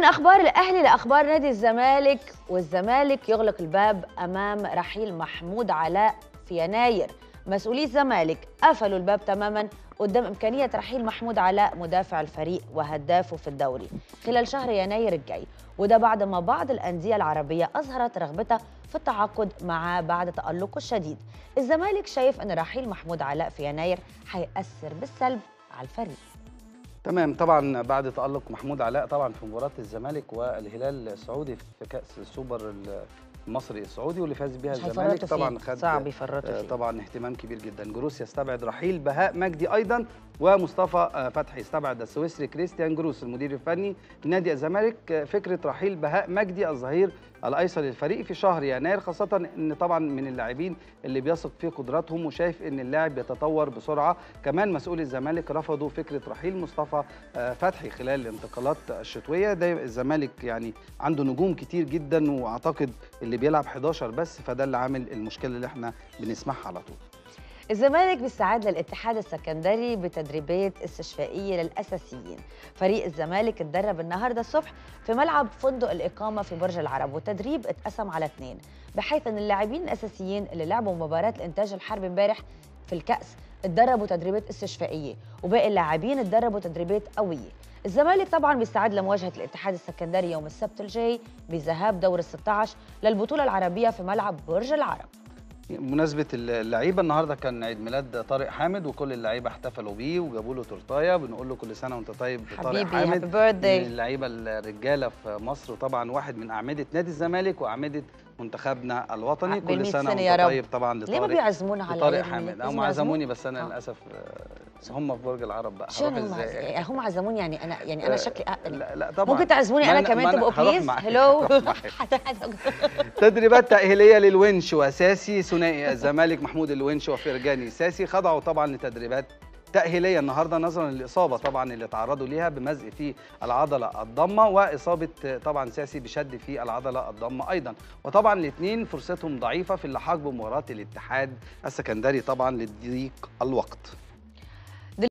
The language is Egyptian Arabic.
ومن اخبار الاهلي لاخبار نادي الزمالك والزمالك يغلق الباب امام رحيل محمود علاء في يناير مسؤولي الزمالك قفلوا الباب تماما قدام امكانيه رحيل محمود علاء مدافع الفريق وهدافه في الدوري خلال شهر يناير الجاي وده بعد ما بعض الانديه العربيه اظهرت رغبتها في التعاقد معاه بعد تالقه الشديد الزمالك شايف ان رحيل محمود علاء في يناير هيأثر بالسلب على الفريق تمام طبعا بعد تألق محمود علاء طبعا في مباراة الزمالك والهلال السعودي في كأس السوبر المصري السعودي واللي فاز بيها مش الزمالك هيفرطوا طبعا فيه. خد صعب يفرطوا آه، فيه. طبعا اهتمام كبير جدا جروس يستبعد رحيل بهاء مجدي ايضا ومصطفى آه، فتحي استبعد السويسري كريستيان جروس المدير الفني لنادي الزمالك آه، فكره رحيل بهاء مجدي الظهير الايسر للفريق في شهر يناير خاصه ان طبعا من اللاعبين اللي بيثق في قدراتهم وشايف ان اللاعب بيتطور بسرعه كمان مسؤول الزمالك رفضوا فكره رحيل مصطفى آه، فتحي خلال الانتقالات الشتويه ده الزمالك يعني عنده نجوم كتير جدا واعتقد اللي بيلعب 11 بس فده اللي عامل المشكله اللي احنا بنسمعها على طول الزمالك بيستعد للاتحاد السكندري بتدريبات استشفائيه للاساسيين فريق الزمالك اتدرب النهارده الصبح في ملعب فندق الاقامه في برج العرب والتدريب اتقسم على اثنين بحيث ان اللاعبين الاساسيين اللي لعبوا مباراه الانتاج الحربي امبارح في الكاس اتدربوا تدريبات استشفائيه وباقي اللاعبين اتدربوا تدريبات قويه الزمالك طبعا بيستعد لمواجهه الاتحاد السكندري يوم السبت الجاي بذهاب دور ال 16 للبطوله العربيه في ملعب برج العرب بمناسبه اللعيبه النهارده كان عيد ميلاد طارق حامد وكل اللعيبه احتفلوا بيه وجابوا له تورتايه بنقول له كل سنه وانت طيب طارق حبيبي حامد هابي بيرثداي من اللعيبه الرجاله في مصر وطبعا واحد من اعمده نادي الزمالك واعمده منتخبنا الوطني عقبال كل 100 سنه سنة وانت يا رب. طيب طبعا ليه ما لطارق بيعزمونا على لطارق عيد الميلاد؟ حامد لازم هم عزموني يعزمونا؟ بس انا آه. للاسف آه، هم في برج العرب بقى شو هروح هم ازاي عز... هم عزموني يعني انا يعني انا آه، شكلي أقل. لا لا طبعا ممكن تعزموني ما انا أنا- كمان ما أنا تبقوا هروح بليز معاك، هلو هروح معاك. تدريبات تأهيلية للونش وساسي ثنائي الزمالك محمود الونش وفرجاني ساسي خضعوا طبعا لتدريبات تأهيلية النهارده نظرا للإصابة طبعا اللي تعرضوا ليها بمزق في العضلة الضمة وإصابة طبعا ساسي بشد في العضلة الضمة أيضا وطبعا الاثنين فرصتهم ضعيفة في اللحاق بمباراة الاتحاد السكندري طبعا لضيق الوقت